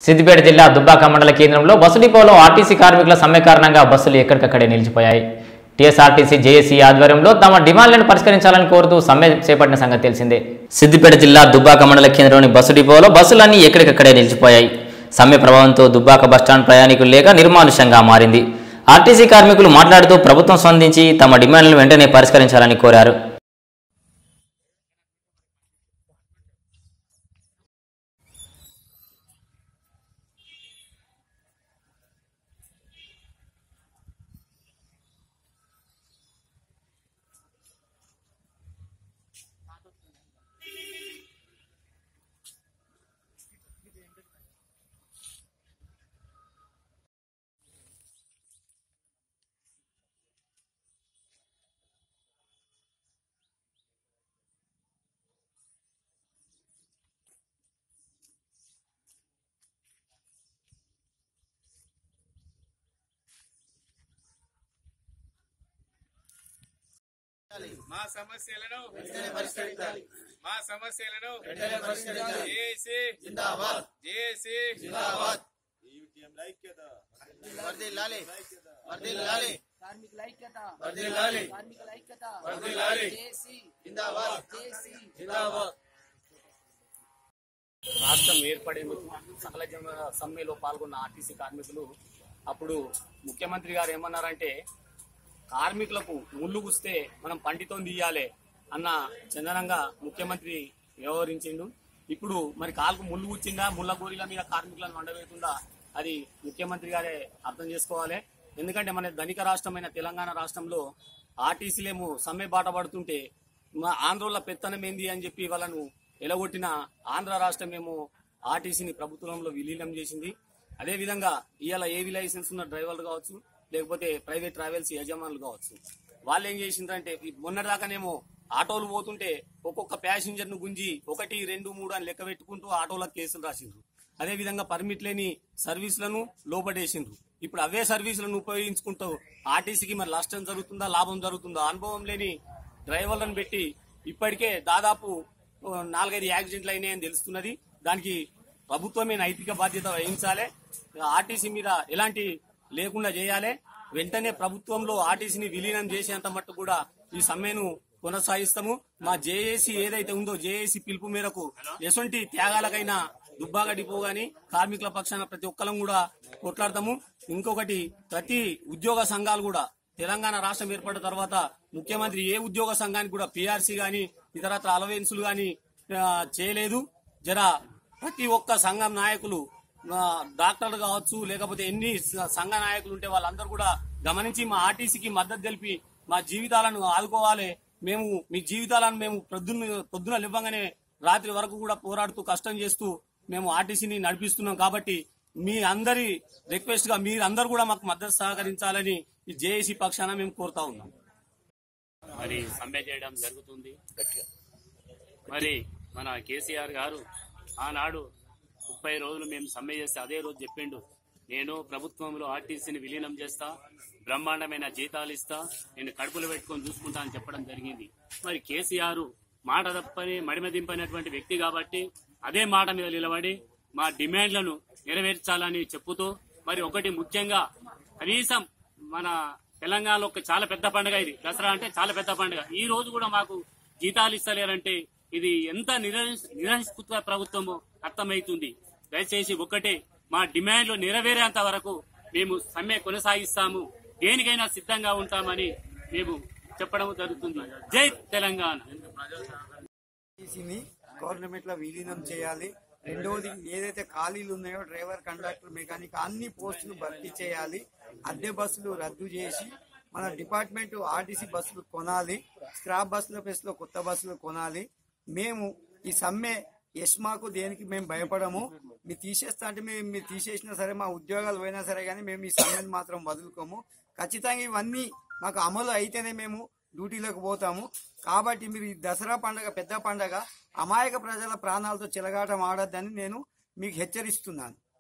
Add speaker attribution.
Speaker 1: సిద్దిపేట జిల్లా దుబ్బాక మండల కేంద్రంలో బస్సు డిపోలో ఆర్టీసీ కార్మికుల సమ్మె కారణంగా బస్సులు ఎక్కడికక్కడే నిలిచిపోయాయి టీఎస్ఆర్టీసీ జేఏసీ ఆధ్వర్యంలో తమ డిమాండ్లను పరిష్కరించాలని కోరుతూ సమ్మె చేపట్టిన సంగతి తెలిసిందే సిద్దిపేట జిల్లా దుబ్బాక మండల కేంద్రంలోని బస్సు డిపోలో బస్సులన్నీ ఎక్కడికక్కడే నిలిచిపోయాయి సమ్మె ప్రభావంతో దుబ్బాక బస్టాండ్ ప్రయాణికులు లేక నిర్మానుష్యంగా మారింది ఆర్టీసీ కార్మికులు మాట్లాడుతూ ప్రభుత్వం స్పందించి తమ డిమాండ్లను వెంటనే పరిష్కరించాలని కోరారు
Speaker 2: మా సమస్యలను మా సమస్యలను జేఏసీ జేఏసీ
Speaker 3: వర్ధిల్లాలి వర్ధిల్లాలి
Speaker 4: కార్మికుల ఐక్యత
Speaker 2: వర్ధిల్లాలి.
Speaker 4: కార్మికుల ఐక్యత
Speaker 2: వర్ధిల్లాలి.
Speaker 4: జేసీ
Speaker 3: జిందాబాద్
Speaker 4: జేసీ
Speaker 5: రాష్ట్రం ఏర్పడేందుకు సకల జన సమ్మెలో పాల్గొన్న ఆర్టీసీ కార్మికులు అప్పుడు ముఖ్యమంత్రి గారు ఏమన్నారంటే కార్మికులకు ముళ్ళు గుస్తే మనం పండితో తీయాలి అన్న చందనంగా ముఖ్యమంత్రి వ్యవహరించిండు ఇప్పుడు మరి కాలుకు ముళ్ళు గుచ్చిందా ముళ్ళ గోరీల మీద కార్మికులను వండవేస్తుందా అది ముఖ్యమంత్రి గారే అర్థం చేసుకోవాలి ఎందుకంటే మన ధనిక రాష్ట్రమైన తెలంగాణ రాష్ట్రంలో ఆర్టీసీలేమో సమ్మె బాట పడుతుంటే మా ఆంధ్రోళ్ళ పెత్తనం ఏంది అని చెప్పి వాళ్ళను ఎలగొట్టిన ఆంధ్ర రాష్ట్రం ఏమో ఆర్టీసీని ప్రభుత్వంలో విలీనం చేసింది అదే విధంగా ఇవాళ ఏవి లైసెన్స్ ఉన్న డ్రైవర్లు కావచ్చు లేకపోతే ప్రైవేట్ ట్రావెల్స్ యజమానులు కావచ్చు వాళ్ళు ఏం చేసిండ్రంటే ఈ మొన్నటిదాకానేమో ఆటోలు పోతుంటే ఒక్కొక్క ప్యాసింజర్ ను గుంజి ఒకటి రెండు మూడు అని లెక్క పెట్టుకుంటూ ఆటోలకు కేసులు రాసిండ్రు అదే విధంగా పర్మిట్ లేని సర్వీసులను లోపడేసిండ్రు ఇప్పుడు అవే సర్వీసులను ఉపయోగించుకుంటూ ఆర్టీసీకి మరి నష్టం జరుగుతుందా లాభం జరుగుతుందా అనుభవం లేని డ్రైవర్లను పెట్టి ఇప్పటికే దాదాపు ఓ, నాలుగైదు యాక్సిడెంట్లు అయినాయని తెలుస్తున్నది దానికి ప్రభుత్వమే నైతిక బాధ్యత వహించాలి ఆర్టీసీ మీద ఎలాంటి లేకుండా చేయాలి వెంటనే ప్రభుత్వంలో ఆర్టీసీని విలీనం చేసేంత మట్టు కూడా ఈ సమ్మెను కొనసాగిస్తాము మా జేఏసీ ఏదైతే ఉందో జేఏసీ పిలుపు మేరకు ఎటువంటి త్యాగాలకైనా దుబ్బాక డిపో గాని కార్మికుల పక్షాన ప్రతి ఒక్కరం కూడా కొట్లాడతాము ఇంకొకటి ప్రతి ఉద్యోగ సంఘాలు కూడా తెలంగాణ రాష్ట్రం ఏర్పడిన తర్వాత ముఖ్యమంత్రి ఏ ఉద్యోగ సంఘానికి కూడా పిఆర్సీ గాని ఇతరత్ర అలవెన్సులు గాని ఆ, చేయలేదు జర ప్రతి ఒక్క సంఘం నాయకులు ఆ, డాక్టర్లు కావచ్చు లేకపోతే ఎన్ని స- సంఘ నాయకులు ఉంటే వాళ్ళందరూ కూడా గమనించి మా ఆర్టీసీకి మద్దతు తెలిపి మా జీవితాలను ఆదుకోవాలి మేము మీ జీవితాలను మేము పొద్దున్న పొద్దున ఇవ్వగానే రాత్రి వరకు కూడా పోరాడుతూ కష్టం చేస్తూ మేము ఆర్టీసీని నడిపిస్తున్నాం కాబట్టి మీ అందరి రిక్వెస్ట్ గా మీరందరూ కూడా మాకు మద్దతు సహకరించాలని ఈ జేఏసీ పక్షాన మేము కోరుతా ఉన్నాం
Speaker 6: మరి సమ్మె చేయడం జరుగుతుంది మరి మన కేసీఆర్ గారు ఆనాడు ముప్పై రోజులు మేము సమ్మె చేస్తే అదే రోజు చెప్పిండు నేను ప్రభుత్వంలో ఆర్టీసీని విలీనం చేస్తా బ్రహ్మాండమైన జీతాలు ఇస్తా నేను కడుపులు పెట్టుకొని చూసుకుంటా అని చెప్పడం జరిగింది మరి కేసీఆర్ మాట తప్పని మడిమ దింపైనటువంటి వ్యక్తి కాబట్టి అదే మాట మీద నిలబడి మా డిమాండ్లను నెరవేర్చాలని చెప్పుతూ మరి ఒకటి ముఖ్యంగా కనీసం మన తెలంగాణలో ఒక చాలా పెద్ద పండుగ ఇది దసరా అంటే చాలా పెద్ద పండుగ ఈ రోజు కూడా మాకు జీతాలు ఇస్తలేరంటే ఇది ఎంత నిరహిస్తుత ప్రభుత్వమో అర్థమవుతుంది దయచేసి ఒక్కటే మా డిమాండ్లు నెరవేరేంత వరకు మేము సమ్మె కొనసాగిస్తాము దేనికైనా సిద్ధంగా ఉంటామని మేము చెప్పడం జరుగుతుంది జై తెలంగాణ
Speaker 3: ఆర్టీసీని గవర్నమెంట్ లో విలీనం చేయాలి రెండవది ఏదైతే ఖాళీలు ఉన్నాయో డ్రైవర్ కండక్టర్ మెకానిక్ అన్ని పోస్టులు భర్తీ చేయాలి అద్దె బస్సులు రద్దు చేసి మన డిపార్ట్మెంట్ ఆర్టీసీ బస్సులు కొనాలి స్క్రాప్ బస్సుల ప్లేస్ లో కొత్త బస్సులు కొనాలి మేము ఈ సమ్మె ఎస్మాకు దేనికి మేము భయపడము మీరు తీసేస్తా అంటే మేము మీరు తీసేసినా సరే మా ఉద్యోగాలు పోయినా సరే కానీ మేము ఈ సమ్మెను మాత్రం వదులుకోము ఖచ్చితంగా ఇవన్నీ మాకు అమలు అయితేనే మేము డ్యూటీలోకి పోతాము కాబట్టి మీరు ఈ దసరా పండగ పెద్ద పండగ అమాయక ప్రజల ప్రాణాలతో చెలగాటం ఆడొద్దని నేను మీకు హెచ్చరిస్తున్నాను